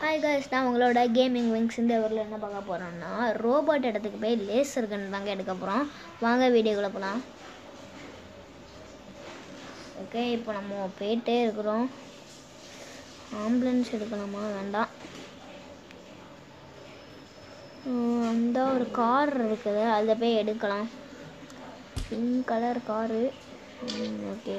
Hi guys நான் உங்களோட gaming wings இந்த ஊரில் என்ன பார்க்க போகிறோம்னா ரோபோட் இடத்துக்கு போய் லேசர் கன் தாங்க எடுக்க போகிறோம் வாங்க வீடியோக்குள்ளே போகலாம் ஓகே இப்போ நம்ம போயிட்டே இருக்கிறோம் ஆம்புலன்ஸ் எடுக்கலாமா வேண்டாம் ஹம், அந்த ஒரு கார் இருக்குது அதில் போய் எடுக்கலாம் pink colour car okay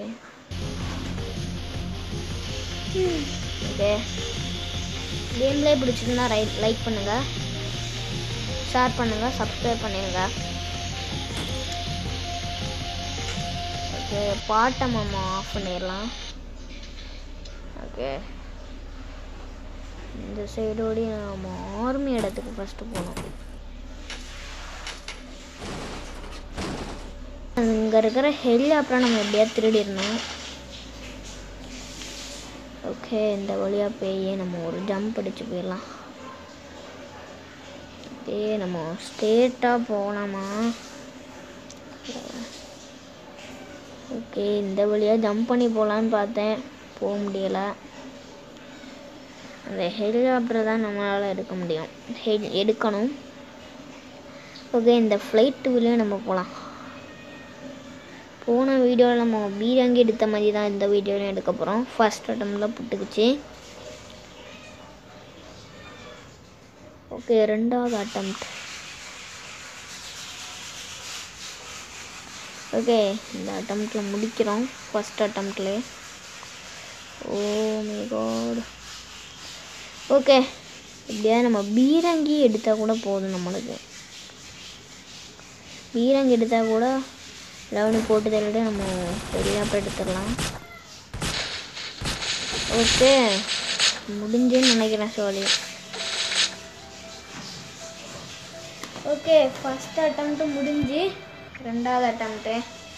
okay கேம்லேயே பிடிச்சிருந்தா ரைட் லைக் பண்ணுங்கள் ஷேர் பண்ணுங்கள் சப்ஸ்கிரைப் பண்ணிடுங்க ஓகே பாட்டை நம்ம ஆஃப் பண்ணிடலாம் ஓகே இந்த சைடோடி நம்ம ஆர்மி இடத்துக்கு ஃபஸ்ட்டு போகணும் இங்கே இருக்கிற ஹெல்லி அப்புறம் நம்ம எப்படியாவது திருடிடணும் ஓகே இந்த வழியாக போய் நம்ம ஒரு ஜம்ப் அடிச்சு போயிடலாம் ஓகே நம்ம ஸ்ட்ரெயிட்டாக போகலாமா ஓகே இந்த வழியாக ஜம்ப் பண்ணி போகலான்னு பார்த்தேன் போக முடியலை அந்த ஹெலிகாப்டர் தான் நம்மளால் எடுக்க முடியும் ஹெல் எடுக்கணும் ஓகே இந்த ஃப்ளைட்டு வழியாக நம்ம போகலாம் போன வீடியோவில் நம்ம பீரங்கி எடுத்த மாதிரி தான் இந்த வீடியோலையும் எடுக்க போகிறோம் ஃபர்ஸ்ட் அட்டம்ல புட்டுக்குச்சு ஓகே ரெண்டாவது அட்டம் ஓகே இந்த அட்டம்ப்டில் முடிக்கிறோம் ஃபஸ்ட் அட்டம்ப்ட்லே ஓ மை காட் ஓகே எப்படியாவது நம்ம பீரங்கி எடுத்தால் கூட போதும் நம்மளுக்கு பீரங்கி எடுத்தால் கூட லெவனு போட்டு தள்ளிட்டு நம்ம வெளியாக எடுத்துடலாம் ஓகே முடிஞ்சுன்னு நினைக்கிறேன் சோழி ஓகே ஃபஸ்ட் அட்டம்ப்ட்டு முடிஞ்சு ரெண்டாவது அட்டம்ப்ட்டு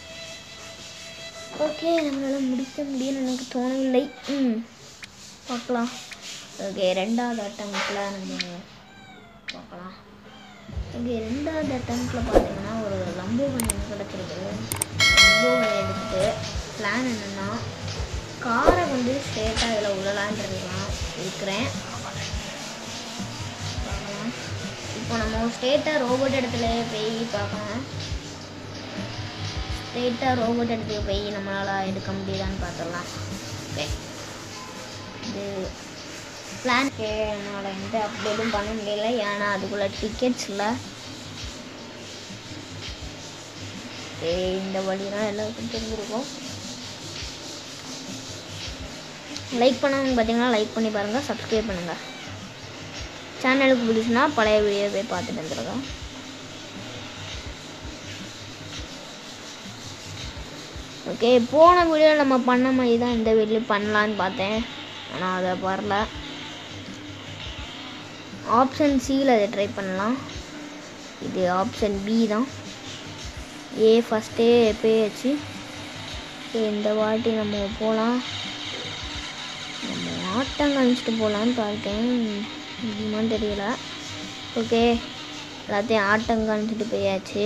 ஓகே நம்மளால் முடிக்க முடியும்னு எனக்கு தோணவில்லை ம் பார்க்கலாம் ஓகே ரெண்டாவது அட்டம்ப்டில் நம்ம பார்க்கலாம் ஓகே ரெண்டாவது அட்டம்ப்டில் பார்த்தீங்கன்னா ஒரு லம்போ கண்ணு கிடச்சிருக்குது லம்போ எடுத்துட்டு பிளான் என்னென்னா காரை வந்து ஸ்ட்ரெயிட்டாக இதில் உள்ளலான்ட்டுருக்கலாம் இருக்கிறேன் பார்க்கலாம் இப்போ நம்ம ஸ்ட்ரெயிட்டாக ரோபோட் இடத்துல போய் பார்க்கலாம் ஸ்ட்ரெயிட்டாக ரோபோட் இடத்துக்கு போய் நம்மளால் எடுக்க முடியுதான்னு பார்த்துடலாம் ஓகே இது பிளான் என்னால் எந்த அப்டேட்டும் பண்ண முடியல ஏன்னா அதுக்குள்ளே டிக்கெட்ஸ் இல்லை ஏய், இந்த வழி தான் எல்லாருக்கும் தெரிஞ்சிருக்கும் லைக் பண்ணவங்க பார்த்தீங்கன்னா லைக் பண்ணி பாருங்கள் சப்ஸ்கிரைப் பண்ணுங்கள் சேனலுக்கு பிடிச்சுன்னா பழைய வீடியோ போய் பார்த்துட்டு வந்துருங்க ஓகே போன வீடியோவில் நம்ம பண்ண மாதிரி தான் இந்த வீடியோ பண்ணலான்னு பார்த்தேன் ஆனால் அதை வரல ஆப்ஷன் சியில் அதை ட்ரை பண்ணலாம் இது ஆப்ஷன் பி தான் ஏ ஃபஸ்ட்டே போயாச்சு சரி, இந்த வாட்டி நம்ம போகலாம் நம்ம ஆட்டம் கழிச்சிட்டு போகலான்னு பார்த்தேன் முடியுமான்னு தெரியல ஓகே எல்லாத்தையும் ஆட்டம் கழிச்சிட்டு போயாச்சு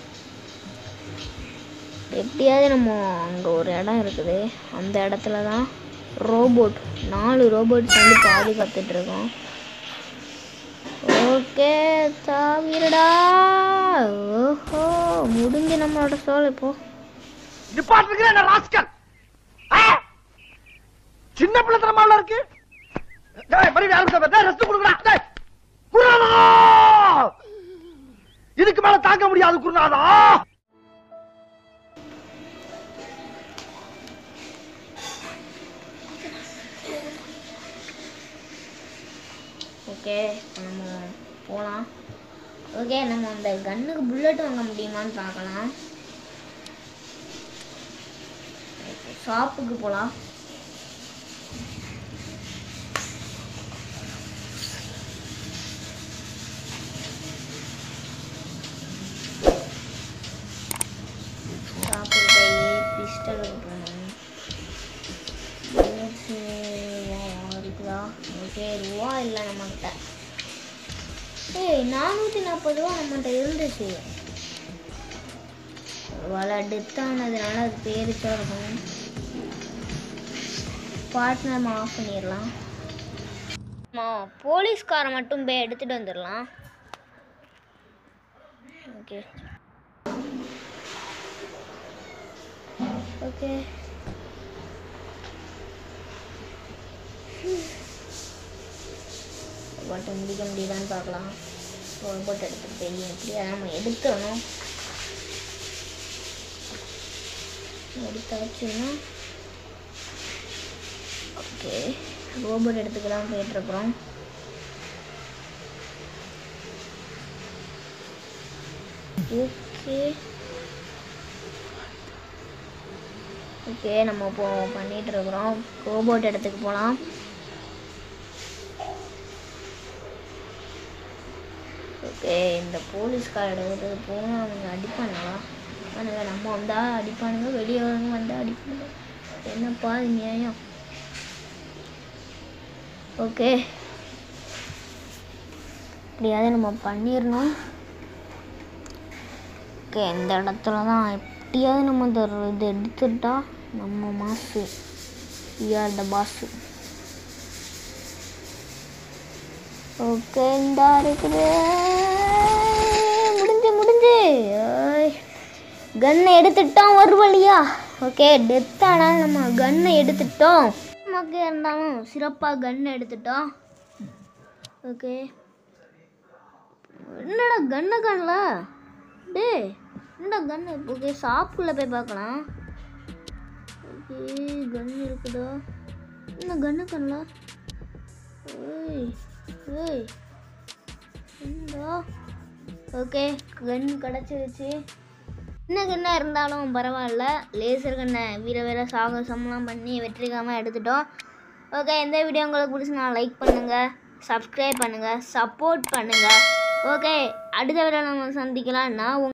எப்படியாவது நம்ம அங்கே ஒரு இடம் இருக்குது அந்த இடத்துல தான் ரோபோட் நாலு ரோபோட்ஸ் வந்து பாதுகாத்துட்டு இருக்கோம் ஓகே தாவிரடா ஓஹோ முடிஞ்சு நம்மளோட சோல் இப்போ நிப்பாட்டுறதுக்கு என்ன ராஸ்கல் ஆ? சின்ன பிள்ளைத்தனமாவில் இருக்கு டேய், மறுபடியும் ஆரம்பிச்சா டேய், rest கொடுக்குறா. டேய், குருநாதா! இதுக்கு மேல தாங்க முடியாது குருநாதா ஓகே இப்போ நம்ம போகலாம் ஓகே நம்ம அந்த கன்னுக்கு புல்லட் வாங்க முடியுமான்னு பார்க்கலாம் ஷாப்புக்கு போகலாம் ஷாப்புக்கு போய் பிஸ்டல் போகணும் இருக்குதா ஓகே ரூபா இல்லை நம்மகிட்ட ஏய் நானூற்றி நாற்பது ரூபா நம்மகிட்ட இருந்துச்சு ஒருவேளை டெத் ஆனதுனால அது பேருச்சா இருக்கும் பார்ட்னர் ஆஃப் பண்ணிடலாம் மா போலீஸ்காரை மட்டும் போய் எடுத்துகிட்டு வந்துடலாம் ஓகே ஓகே போட்டு முடிக்க முடியுதான்னு பார்க்கலாம் போட்டு எடுத்துட்டு போய் எப்படியா நம்ம எடுத்துடணும் எடுத்தாச்சுன்னா ஓகே ரோபோட் எடுத்துக்கலாம் போயிட்டுருக்குறோம் ஓகே ஓகே நம்ம இப்போ பண்ணிட்டு இருக்கிறோம் ரோபோட் இடத்துக்கு போகலாம் ஓகே இந்த போலீஸ்கார இடத்துக்கு போனால் அவங்க அடிப்பானுங்களா ஆனால் நம்ம வந்தால் அடிப்பானுங்க வெளியே வரவங்க வந்தால் அடிப்பானுங்க என்னப்பா இது நியாயம் ஓகே எப்படியாவது நம்ம பண்ணிடணும் ஓகே இந்த இடத்துல தான் எப்படியாவது நம்ம இந்த ர- இது எடுத்துட்டா நம்ம மாசு ஆர் த பாஸு ஓகே இந்த இருக்குது முடிஞ்சு முடிஞ்சு கன்னை எடுத்துட்டோம் ஒரு வழியா ஓகே டெத் ஆனால் நம்ம கன்னை எடுத்துட்டோம் நமக்கு இருந்தாலும் சிறப்பாக கன் எடுத்துட்டோம் ஓகே என்னடா கன்னை காணல டேய் என்னடா கன்னு ஓகே ஷாப்புக்குள்ளே போய் பார்க்கலாம் ஓகே கன் இருக்குதா என்ன கன்னு காணல ஏய் ஏய் என்னடா ஓகே கன் கிடச்சிருச்சு என்ன கண்ணா இருந்தாலும் பரவாயில்ல லேசர் கண்ணை வீர வீர சாகசம்லாம் பண்ணி வெற்றிகரமாக எடுத்துட்டோம் ஓகே இந்த வீடியோ உங்களுக்கு பிடிச்சுனா லைக் பண்ணுங்கள் சப்ஸ்கிரைப் பண்ணுங்கள் சப்போர்ட் பண்ணுங்கள் ஓகே அடுத்த வீடியோ நம்ம சந்திக்கலாம் நான் உங்க